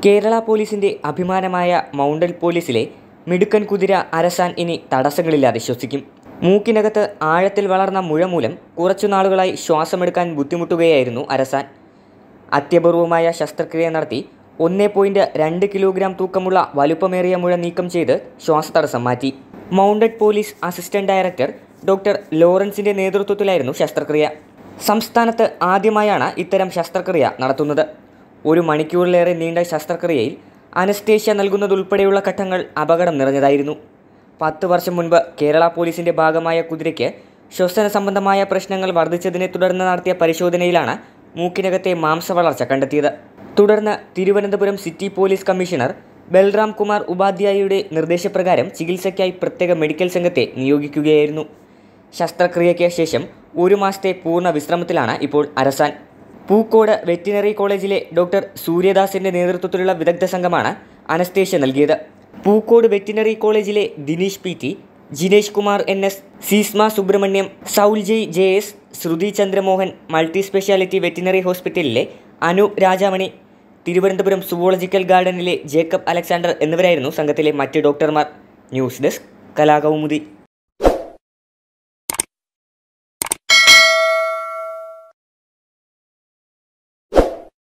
കേരള പോലീസിന്റെ അഭിമാനമായ മൗണ്ടൻ പോലീസിലെ മിടുക്കൻ കുതിര അരസാൻ ഇനി തടസ്സങ്ങളില്ലാതെ ശ്വസിക്കും മൂക്കിനകത്ത് ആഴത്തിൽ വളർന്ന മുഴ മൂലം കുറച്ചു നാളുകളായി ശ്വാസമെടുക്കാൻ ബുദ്ധിമുട്ടുകയായിരുന്നു അരസാൻ അത്യപൂർവമായ ശസ്ത്രക്രിയ നടത്തി ഒന്നേ പോയിൻറ്റ് രണ്ട് കിലോഗ്രാം തൂക്കമുള്ള വലുപ്പമേറിയ മുഴ നീക്കം ചെയ്ത് ശ്വാസതടസ്സം മാറ്റി mounted police assistant director doctor ലോറൻസിന്റെ നേതൃത്വത്തിലായിരുന്നു ശസ്ത്രക്രിയ സംസ്ഥാനത്ത് ആദ്യമായാണ് ഇത്തരം ശസ്ത്രക്രിയ നടത്തുന്നത് ഒരു മണിക്കൂറിലേറെ നീണ്ട ശസ്ത്രക്രിയയിൽ അനസ്തേഷ്യ നൽകുന്നതുൾപ്പെടെയുള്ള ഘട്ടങ്ങൾ അപകടം നിറഞ്ഞതായിരുന്നു പത്ത് വർഷം മുൻപ് കേരള പോലീസിന്റെ ഭാഗമായ കുതിരയ്ക്ക് ശ്വസന സംബന്ധമായ പ്രശ്നങ്ങൾ വർദ്ധിച്ചതിനെ തുടർന്ന് നടത്തിയ പരിശോധനയിലാണ് മൂക്കിനകത്തെ മാംസവളർച്ച കണ്ടെത്തിയത് തുടർന്ന് Thiruvananthapuram city police commissioner Balram Kumar ഉപാധ്യായയുടെ നിർദ്ദേശപ്രകാരം ചികിത്സയ്ക്കായി പ്രത്യേക മെഡിക്കൽ സംഘത്തെ നിയോഗിക്കുകയായിരുന്നു ശസ്ത്രക്രിയയ്ക്ക് ശേഷം ഒരു മാസത്തെ പൂർണ്ണ വിശ്രമത്തിലാണ് ഇപ്പോൾ അരസാൻ പൂക്കോട് വെറ്റിനറി കോളേജിലെ ഡോക്ടർ സൂര്യദാസിന്റെ നേതൃത്വത്തിലുള്ള വിദഗ്ധ സംഘമാണ് അനസ്തേഷ്യ നൽകിയത് പൂക്കോട് വെറ്റിനറി കോളേജിലെ Dineesh P T Jinesh Kumar N S Seesma Subrahmanyam Saul Jay J S Shruthi Chandramohan multi speciality veterinary ഹോസ്പിറ്റലിലെ അനൂപ് രാജാമണി തിരുവനന്തപുരം സുവോളജിക്കൽ ഗാർഡനിലെ ജേക്കബ് അലക്സാണ്ടർ എന്നിവരായിരുന്നു സംഘത്തിലെ മറ്റ് ഡോക്ടർമാർ ന്യൂസ് ഡെസ്ക് കലാകൗമുദി